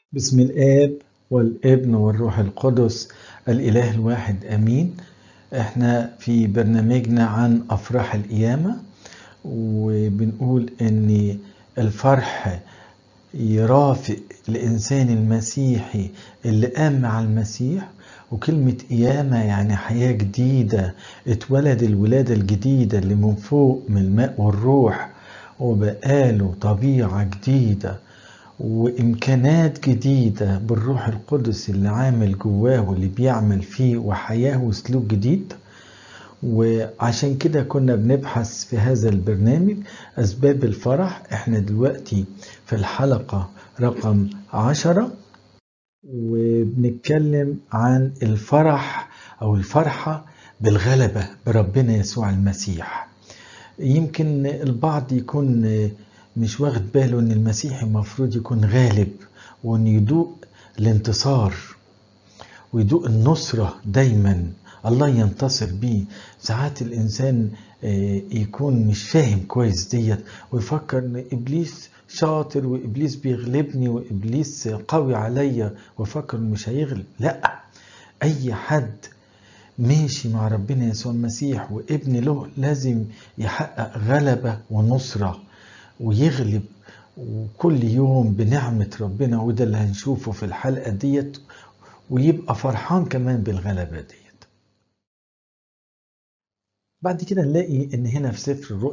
بسم الآب والابن والروح القدس الإله الواحد آمين احنا في برنامجنا عن أفراح القيامة وبنقول إن الفرح يرافق الإنسان المسيحي اللي قام مع المسيح وكلمة قيامة يعني حياة جديدة اتولد الولادة الجديدة اللي من فوق من الماء والروح وبقاله طبيعة جديدة وإمكانات جديدة بالروح القدس اللي عامل جواه واللي بيعمل فيه وحياة وسلوك جديد وعشان كده كنا بنبحث في هذا البرنامج أسباب الفرح احنا دلوقتي في الحلقة رقم عشرة وبنتكلم عن الفرح أو الفرحة بالغلبة بربنا يسوع المسيح يمكن البعض يكون مش واخد باله ان المسيح المفروض يكون غالب وان يدوق الانتصار ويدوق النصرة دايما الله ينتصر بيه ساعات الانسان يكون مش فاهم كويس ديت ويفكر ان ابليس شاطر وابليس بيغلبني وابليس قوي عليا ويفكر مش هيغلب لا اي حد ماشي مع ربنا يسوع المسيح وابن له لازم يحقق غلبة ونصرة ويغلب وكل يوم بنعمة ربنا وده اللي هنشوفه في الحلقة ديت ويبقى فرحان كمان بالغلبة ديت بعد كده نلاقي ان هنا في سفر الرؤيا